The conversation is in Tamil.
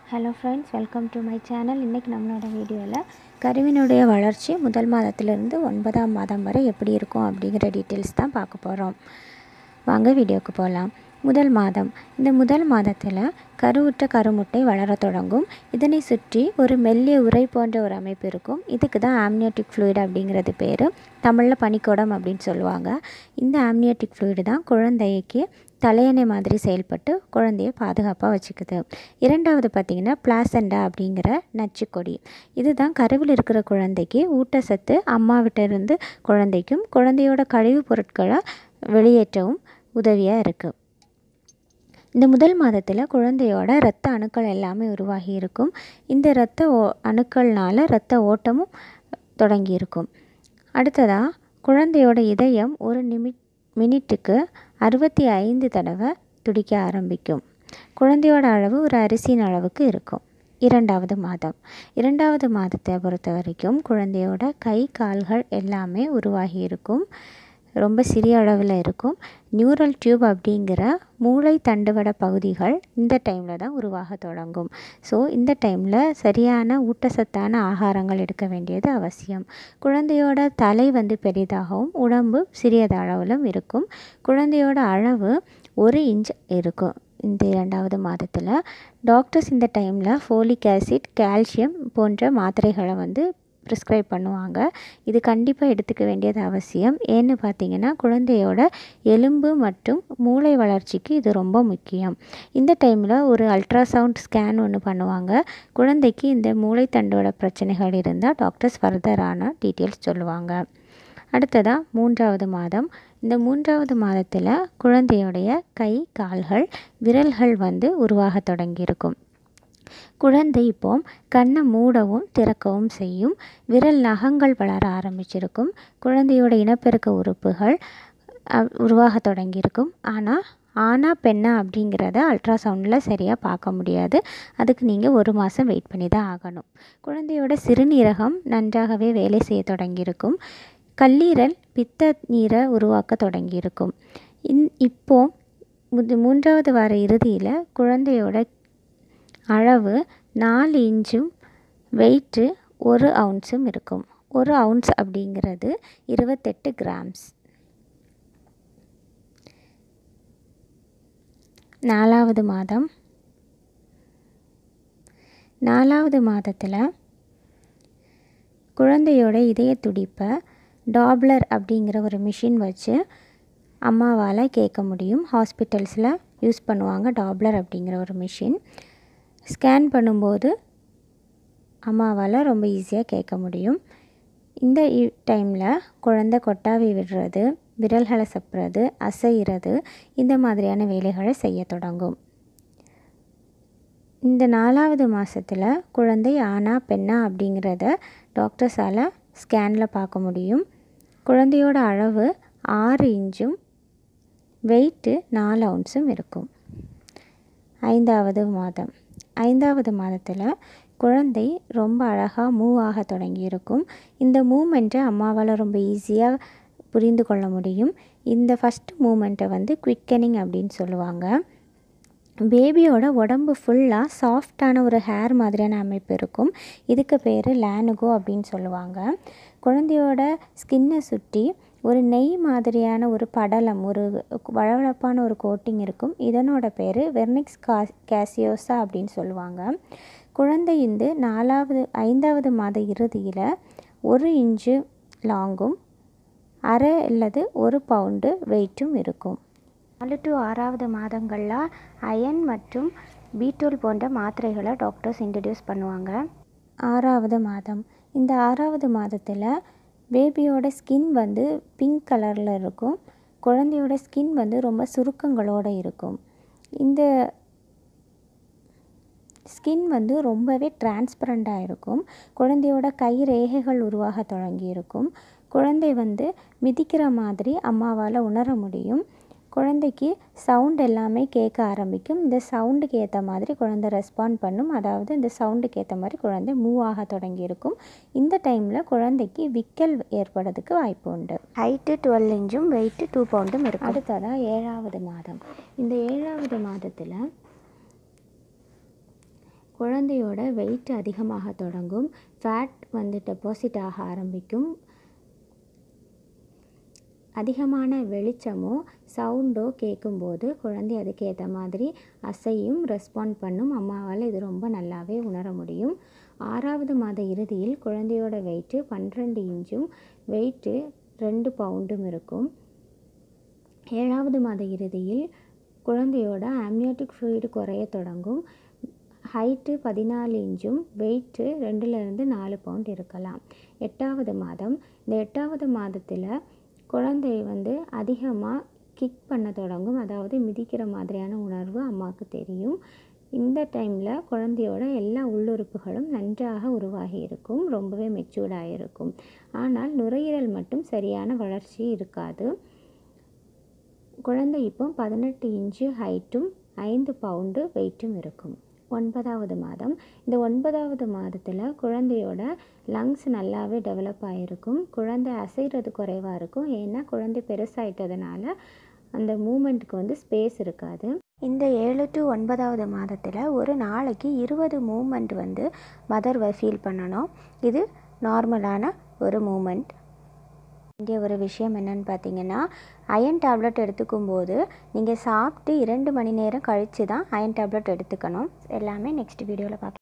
hello friends welcome to my channel இன்றைக்கி நம்மளோட வீடியோவில் கருவினுடைய வளர்ச்சி முதல் மாதத்திலிருந்து ஒன்பதாம் மாதம் வரை எப்படி இருக்கும் அப்படிங்கிற டீட்டெயில்ஸ் தான் பார்க்க போகிறோம் வாங்க வீடியோக்கு போகலாம் முதல் மாதம் இந்த முதல் மாதத்தில் கருவுற்ற கருமுட்டை வளரத் தொடங்கும் இதனை சுற்றி ஒரு மெல்லிய உரை போன்ற ஒரு அமைப்பு இருக்கும் இதுக்கு தான் ஆம்னியோட்டிக் ஃப்ளூயிட் அப்படிங்கிறது பேர் தமிழில் பனிக்கூடம் அப்படின்னு சொல்லுவாங்க இந்த ஆம்னியோட்டிக் ஃப்ளூயிடு தான் குழந்தைக்கு தலையணை மாதிரி செயல்பட்டு குழந்தைய பாதுகாப்பாக வச்சுக்குது இரண்டாவது பார்த்திங்கன்னா பிளாசண்டா அப்படிங்கிற நச்சுக்கொடி இதுதான் கருவில் இருக்கிற குழந்தைக்கு ஊட்டச்சத்து அம்மாவிட்ட இருந்து குழந்தைக்கும் குழந்தையோட கழிவுப் பொருட்களை வெளியேற்றவும் உதவியாக இருக்குது இந்த முதல் மாதத்தில் குழந்தையோட இரத்த அணுக்கள் எல்லாமே உருவாகி இருக்கும் இந்த இரத்த ஓ அணுக்கள்னால இரத்த ஓட்டமும் தொடங்கி இருக்கும் அடுத்ததாக குழந்தையோட இதயம் ஒரு நிமி மினிட்டுக்கு அறுபத்தி ஐந்து தடவை துடிக்க ஆரம்பிக்கும் குழந்தையோட அளவு ஒரு அரிசியின் அளவுக்கு இருக்கும் இரண்டாவது மாதம் இரண்டாவது மாதத்தை பொறுத்த வரைக்கும் குழந்தையோட கை கால்கள் எல்லாமே உருவாகி இருக்கும் ரொம்ப சிறிய அளவில் இருக்கும் நியூரல் டியூப் அப்படிங்கிற மூளை தண்டுவட பகுதிகள் இந்த டைமில் தான் உருவாக தொடங்கும் ஸோ இந்த டைமில் சரியான ஊட்டச்சத்தான ஆகாரங்கள் எடுக்க வேண்டியது அவசியம் குழந்தையோட தலை வந்து பெரிதாகவும் உடம்பு சிறியது அளவிலும் இருக்கும் குழந்தையோட அளவு ஒரு இன்ச் இருக்கும் இந்த இரண்டாவது மாதத்தில் டாக்டர்ஸ் இந்த டைமில் ஃபோலிக் ஆசிட் கால்சியம் போன்ற மாத்திரைகளை வந்து ப்ரிஸ்கிரைப் பண்ணுவாங்க இது கண்டிப்பாக எடுத்துக்க வேண்டியது அவசியம் ஏன்னு பார்த்தீங்கன்னா குழந்தையோட எலும்பு மற்றும் மூளை வளர்ச்சிக்கு இது ரொம்ப முக்கியம் இந்த டைமில் ஒரு அல்ட்ராசவுண்ட் ஸ்கேன் ஒன்று பண்ணுவாங்க குழந்தைக்கு இந்த மூளைத்தண்டோட பிரச்சனைகள் இருந்தால் டாக்டர்ஸ் ஃபர்தரான டீட்டெயில்ஸ் சொல்லுவாங்க அடுத்ததாக மூன்றாவது மாதம் இந்த மூன்றாவது மாதத்தில் குழந்தையுடைய கை கால்கள் விரல்கள் வந்து உருவாக தொடங்கியிருக்கும் குழந்தை இப்போ கண்ணை மூடவும் திறக்கவும் செய்யும் விரல் நகங்கள் வளர ஆரம்பிச்சிருக்கும் குழந்தையோட இனப்பெருக்க உறுப்புகள் உருவாக தொடங்கியிருக்கும் ஆனால் ஆனா பெண்ணா அப்படிங்கிறத அல்ட்ராசவுண்டில் சரியாக பார்க்க முடியாது அதுக்கு நீங்கள் ஒரு மாதம் வெயிட் பண்ணி தான் ஆகணும் குழந்தையோட சிறுநீரகம் நன்றாகவே வேலை செய்ய தொடங்கியிருக்கும் கல்லீரல் பித்த நீரை உருவாக்க தொடங்கியிருக்கும் இன் இப்போ முது மூன்றாவது வார இறுதியில் குழந்தையோட அளவு நாலு இன்ச்சும் வெயிட்டு ஒரு அவுன்ஸும் இருக்கும் ஒரு அவுன்ஸ் அப்படிங்கிறது இருபத்தெட்டு கிராம்ஸ் நாலாவது மாதம் நாலாவது மாதத்தில் குழந்தையோட இதய துடிப்பை டாப்லர் அப்படிங்கிற ஒரு மிஷின் வச்சு அம்மாவால் கேட்க முடியும் ஹாஸ்பிட்டல்ஸில் யூஸ் பண்ணுவாங்க டாப்லர் அப்படிங்கிற ஒரு மிஷின் ஸ்கேன் பண்ணும்போது அம்மாவால் ரொம்ப ஈஸியாக கேட்க முடியும் இந்த டைமில் குழந்த கொட்டாவி விடுறது விரல்களை சப்புறது அசைகிறது இந்த மாதிரியான வேலைகளை செய்ய தொடங்கும் இந்த நாலாவது மாதத்தில் குழந்தை ஆனா பெண்ணா அப்படிங்கிறத டாக்டர்ஸால் ஸ்கேனில் பார்க்க முடியும் குழந்தையோட அளவு ஆறு இன்ச்சும் வெயிட்டு நாலு அவுன்ஸும் இருக்கும் ஐந்தாவது மாதம் ஐந்தாவது மாதத்தில் குழந்தை ரொம்ப அழகாக மூவ் ஆக தொடங்கியிருக்கும் இந்த மூமெண்ட்டை அம்மாவால் ரொம்ப ஈஸியாக புரிந்து கொள்ள முடியும் இந்த ஃபஸ்ட் மூமெண்ட்டை வந்து குவிக்கனிங் அப்படின்னு சொல்லுவாங்க பேபியோட உடம்பு ஃபுல்லாக சாஃப்டான ஒரு ஹேர் மாதிரியான அமைப்பு இருக்கும் இதுக்கு பேர் லேனுகோ அப்படின்னு சொல்லுவாங்க குழந்தையோட ஸ்கின்னை சுற்றி ஒரு நெய் மாதிரியான ஒரு படலம் ஒரு வளவளப்பான ஒரு கோட்டிங் இருக்கும் இதனோட பேர் வெர்னிக்ஸ் கா கேசியோசா அப்படின்னு சொல்லுவாங்க குழந்தை இந்த நாலாவது ஐந்தாவது மாத இறுதியில் ஒரு இன்ச்சு லாங்கும் அரை அல்லது ஒரு பவுண்டு வெயிட்டும் இருக்கும் நாலு டு ஆறாவது மாதங்களில் அயன் மற்றும் பீட்டோல் போன்ற மாத்திரைகளை டாக்டர்ஸ் இன்ட்ரடியூஸ் பண்ணுவாங்க ஆறாவது மாதம் இந்த ஆறாவது மாதத்தில் பேபியோட ஸ்கின் வந்து பிங்க் கலரில் இருக்கும் குழந்தையோட ஸ்கின் வந்து ரொம்ப சுருக்கங்களோடு இருக்கும் இந்த ஸ்கின் வந்து ரொம்பவே டிரான்ஸ்பரண்ட்டாக இருக்கும் குழந்தையோட கை ரேகைகள் உருவாக தொடங்கி இருக்கும் குழந்தை வந்து மிதிக்கிற மாதிரி அம்மாவால் உணர முடியும் குழந்தைக்கு சவுண்ட் எல்லாமே கேட்க ஆரம்பிக்கும் இந்த சவுண்டுக்கு ஏற்ற மாதிரி குழந்தை ரெஸ்பாண்ட் பண்ணும் அதாவது இந்த சவுண்டுக்கு ஏற்ற மாதிரி குழந்தை மூவ் ஆக தொடங்கியிருக்கும் இந்த டைமில் குழந்தைக்கு விக்கல் ஏற்படுறதுக்கு வாய்ப்பு உண்டு ஹைட்டு டுவெல் இன்ச்சும் வெயிட்டு டூ பவுண்டும் இருக்கும் அடுத்ததாக ஏழாவது மாதம் இந்த ஏழாவது மாதத்தில் குழந்தையோட வெயிட் அதிகமாக தொடங்கும் ஃபேட் வந்து டெபாசிட் ஆக ஆரம்பிக்கும் அதிகமான வெளிச்சமோ சவுண்டோ கேட்கும்போது குழந்தை அதுக்கேற்ற மாதிரி அசையும் ரெஸ்பாண்ட் பண்ணும் அம்மாவால் இது ரொம்ப நல்லாவே உணர முடியும் ஆறாவது மாத இறுதியில் குழந்தையோட வெயிட்டு பன்னிரெண்டு இன்ச்சும் வெயிட்டு ரெண்டு பவுண்டும் இருக்கும் ஏழாவது மாத இறுதியில் குழந்தையோட அம்னியோட்டிக் ஃப்ளூயிடு குறைய தொடங்கும் ஹைட்டு பதினாலு இன்ச்சும் வெயிட்டு ரெண்டுலேருந்து நாலு பவுண்ட் இருக்கலாம் எட்டாவது மாதம் இந்த எட்டாவது மாதத்தில் குழந்தை வந்து அதிகமாக கிக் பண்ண தொடங்கும் அதாவது மிதிக்கிற மாதிரியான உணர்வு அம்மாவுக்கு தெரியும் இந்த டைமில் குழந்தையோட எல்லா உள்ளுறுப்புகளும் நன்றாக உருவாகி இருக்கும் ரொம்பவே மெச்சூர்டாக இருக்கும் ஆனால் நுரையீரல் மட்டும் சரியான வளர்ச்சி இருக்காது குழந்தை இப்போ பதினெட்டு இன்ச்சு ஹைட்டும் ஐந்து பவுண்டு வெயிட்டும் இருக்கும் ஒன்பதாவது மாதம் இந்த ஒன்பதாவது மாதத்தில் குழந்தையோட லங்ஸ் நல்லாவே டெவலப் ஆகிருக்கும் குழந்தை அசைகிறது குறைவாக இருக்கும் ஏன்னா குழந்தை பெருசாயிட்டதுனால அந்த மூமெண்ட்டுக்கு வந்து ஸ்பேஸ் இருக்காது இந்த ஏழு டு ஒன்பதாவது மாதத்தில் ஒரு நாளைக்கு இருபது மூமெண்ட் வந்து மதர் ஃபீல் பண்ணணும் இது நார்மலான ஒரு மூமெண்ட் வேண்டிய ஒரு விஷயம் என்னென்னு பார்த்தீங்கன்னா அயன் டேப்லெட் எடுத்துக்கும் போது நீங்கள் சாப்பிட்டு இரண்டு மணி நேரம் கழித்து தான் அயன் டேப்லெட் எடுத்துக்கணும் எல்லாமே நெக்ஸ்ட் வீடியோவில் பார்க்கலாம்